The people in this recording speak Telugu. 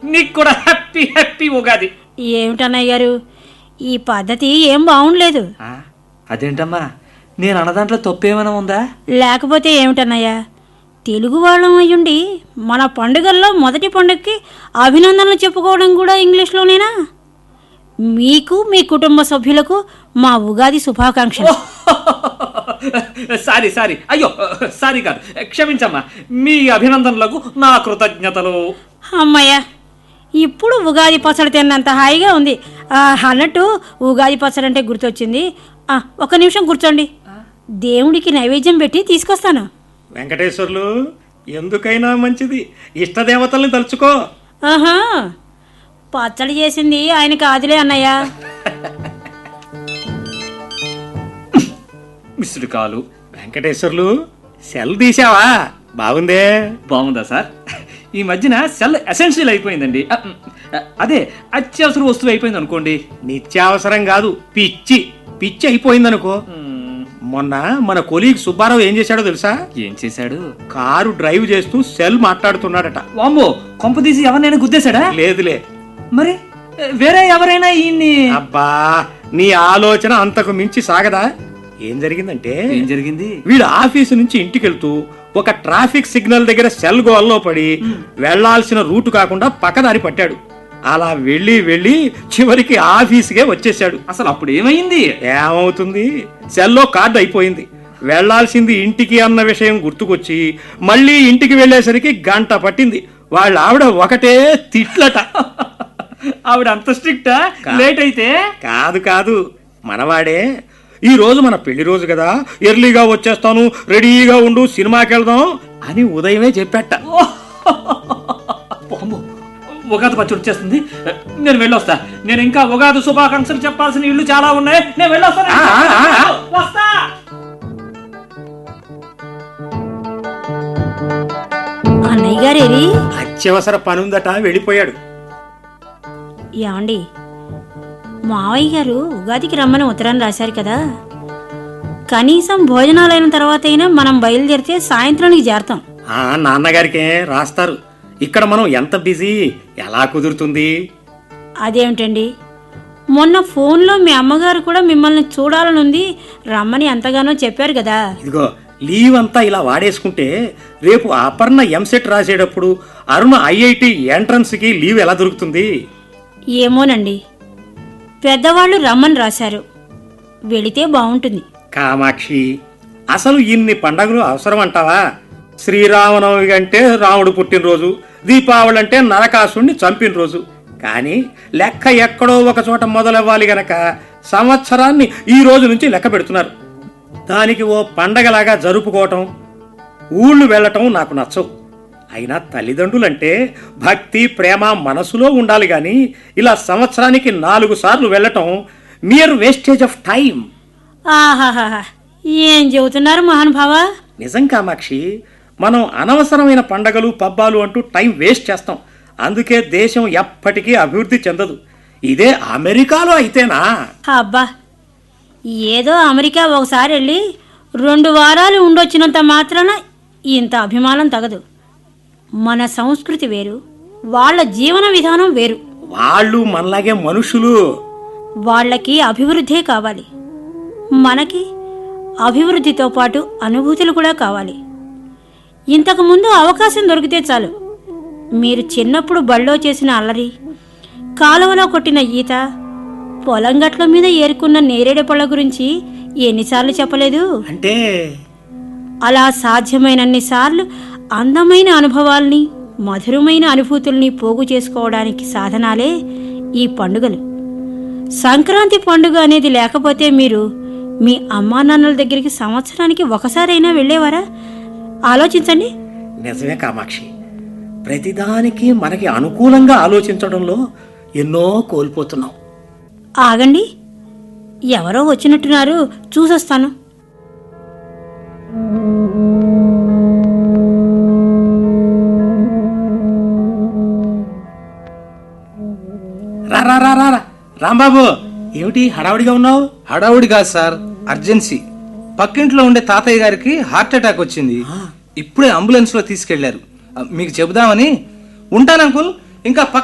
నీకు కూడా హ్యాపీ హ్యాపీ ఉగాది ఏమిటన్నయ్య గారు ఈ పద్ధతి ఏం బాగుండలేదు ఆ, అదేంటమ్మా నేను అన్నదాంట్లో తప్పేమైనా ఉందా లేకపోతే ఏమిటన్నయ్య తెలుగు వాళ్ళం అయ్యుండి మన పండుగల్లో మొదటి పండుగకి అభినందనలు చెప్పుకోవడం కూడా ఇంగ్లీష్లోనేనా మీకు మీ కుటుంబ సభ్యులకు మా ఉగాది శుభాకాంక్షలు సారీ సారీ అయ్యో సారీ కాదు క్షమించమ్మా మీ అభినందనలకు నా కృతజ్ఞతలు అమ్మయ్య ఇప్పుడు ఉగాది పచ్చడి తిన్నంత హాయిగా ఉంది ఆ, అన్నట్టు ఉగాది పచ్చడి అంటే గుర్తొచ్చింది ఆ, ఒక నిమిషం కూర్చోండి దేవుడికి నైవేద్యం పెట్టి తీసుకొస్తాను వెంకటేశ్వర్లు ఎందుకైనా మంచిది ఇష్టదేవతల్ని తలుచుకో ఆహా పచ్చడి చేసింది ఆయన కాదులే అన్నయ్య మిస్డ్ కాలు వెంకటేశ్వర్లు సెల్ తీసావా బాగుందే బాగుందా సార్ ఈ మధ్యన సెల్ ఎసెన్షియల్ అయిపోయిందండి అ, మ్, అదే అత్యవసర వస్తువు అయిపోయింది అనుకోండి నిత్యావసరం కాదు పిచ్చి పిచ్చి అయిపోయిందనుకో మ్, మొన్న మన కొలీగ్ సుబ్బారావు ఏం చేశాడో తెలుసా ఏం చేశాడు కారు డ్రైవ్ చేస్తూ సెల్ మాట్లాడుతున్నాడట వామ్మో కొంప తీసి ఎవరినైనా గుద్దేశాడా లేదులే మరి వేరే ఎవరైనా ఈయన్ని అబ్బా నీ ఆలోచన అంతకు మించి సాగదా ఏం జరిగిందంటే ఏం జరిగింది వీడు ఆఫీసు నుంచి ఇంటికి వెళ్తూ ఒక ట్రాఫిక్ సిగ్నల్ దగ్గర సెల్ గోల్లో పడి వెళ్లాల్సిన రూటు కాకుండా పక్కదారి పట్టాడు అలా వెళ్ళి వెళ్ళి చివరికి ఆఫీసుకే వచ్చేసాడు అసలు అప్పుడు ఏమైంది ఏమవుతుంది సెల్లో కార్డు అయిపోయింది వెళ్లాల్సింది ఇంటికి అన్న విషయం గుర్తుకొచ్చి మళ్ళీ ఇంటికి వెళ్ళేసరికి గంట పట్టింది వాళ్ళ ఆవిడ ఒకటే తిట్లట ఆవిడ అంత స్ట్రిక్టా లేట్ అయితే కాదు కాదు మనవాడే ఈ రోజు మన పెళ్లి రోజు కదా ఎర్లీగా వచ్చేస్తాను రెడీగా ఉండు సినిమాకి వెళ్దాం అని ఉదయమే చెప్పాట వామ్మో, ఉగాది పచ్చడి వచ్చేస్తుంది నేను వెళ్ళొస్తా నేను ఇంకా ఉగాది శుభాకాంక్షలు చెప్పాల్సిన ఇల్లు చాలా ఉన్నాయి నేను వెళ్ళొస్తాను ఆ, ఆ, ఆ. వస్తా అన్నయ్య గారేరి అత్యవసర పనుందట వెళ్ళిపోయాడు ఏమండి మావయ్య గారు ఉగాదికి రమ్మని ఉత్తరాన్ని రాశారు కదా కనీసం భోజనాలైన తర్వాత అయినా మనం బయలుదేరితే సాయంత్రానికి చేరతాం ఆ నాన్నగారికే రాస్తారు ఇక్కడ మనం ఎంత బిజీ ఎలా కుదురుతుంది అదేమిటండి మొన్న ఫోన్లో మీ అమ్మగారు కూడా మిమ్మల్ని చూడాలనుంది రమ్మని ఎంతగానో చెప్పారు కదా ఇదిగో లీవ్ అంతా ఇలా వాడేసుకుంటే రేపు అపర్ణ ఎంసెట్ రాసేటప్పుడు అరుణ ఐఐటి ఎంట్రన్స్కి లీవ్ ఎలా దొరుకుతుంది ఏమోనండి పెద్దవాళ్ళు రమ్మని రాశారు వెళితే బాగుంటుంది కామాక్షి అసలు ఇన్ని పండగలు అవసరం అంటావా శ్రీరామనవమి అంటే రాముడు పుట్టినరోజు దీపావళి అంటే నరకాసుడిని చంపిన రోజు కానీ లెక్క ఎక్కడో ఒక చోట మొదలవ్వాలి గనక సంవత్సరాన్ని ఈ రోజు నుంచి లెక్క పెడుతున్నారు దానికి ఓ పండగలాగా జరుపుకోవటం ఊళ్ళు వెళ్ళటం నాకు నచ్చవు అయినా తల్లిదండ్రులంటే భక్తి ప్రేమ మనసులో ఉండాలి గాని ఇలా సంవత్సరానికి నాలుగు సార్లు వెళ్ళటం మియర్ వేస్టేజ్ ఆఫ్ టైం ఆహాహా ఏం చెబుతున్నారు మహానుభావా నిజం కామాక్షి మనం అనవసరమైన పండగలు పబ్బాలు అంటూ టైం వేస్ట్ చేస్తాం అందుకే దేశం ఎప్పటికీ అభివృద్ధి చెందదు ఇదే అమెరికాలో అయితేనా అబ్బా ఏదో అమెరికా ఒకసారి వెళ్ళి రెండు వారాలు ఉండొచ్చినంత మాత్రాన ఇంత అభిమానం తగదు మన సంస్కృతి వేరు వాళ్ళ జీవన విధానం వేరు వాళ్ళు మనలాగే మనుషులు వాళ్ళకి అభివృద్ధే కావాలి మనకి అభివృద్ధితో పాటు అనుభూతులు కూడా కావాలి ఇంతకుముందు అవకాశం దొరికితే చాలు మీరు చిన్నప్పుడు బళ్ళో చేసిన అల్లరి కాలువలో కొట్టిన ఈత పొలం గట్ల మీద ఏరుకున్న నేరేడు పళ్ళ గురించి ఎన్నిసార్లు చెప్పలేదు అంటే అలా సాధ్యమైనన్ని సార్లు అందమైన అనుభవాల్ని మధురమైన అనుభూతుల్ని పోగు చేసుకోవడానికి సాధనాలే ఈ పండుగలు సంక్రాంతి పండుగ అనేది లేకపోతే మీరు మీ అమ్మా నాన్నల దగ్గరికి సంవత్సరానికి ఒకసారైనా వెళ్ళేవారా ఆలోచించండి నిజమే కామాక్షి ప్రతిదానికి మనకి అనుకూలంగా ఆలోచించడంలో ఎన్నో కోల్పోతున్నాం ఆగండి ఎవరో వచ్చినట్టున్నారు చూసొస్తాను రా రా రా రా రా. రాంబాబు ఏమిటి హడావుడిగా ఉన్నావు హడావుడి కాదు సార్ అర్జెన్సీ పక్కింట్లో ఉండే తాతయ్య గారికి హార్ట్ అటాక్ వచ్చింది ఇప్పుడే అంబులెన్స్ లో తీసుకెళ్లారు మీకు చెబుదామని ఉంటాను అంకుల్ ఇంకా పక్క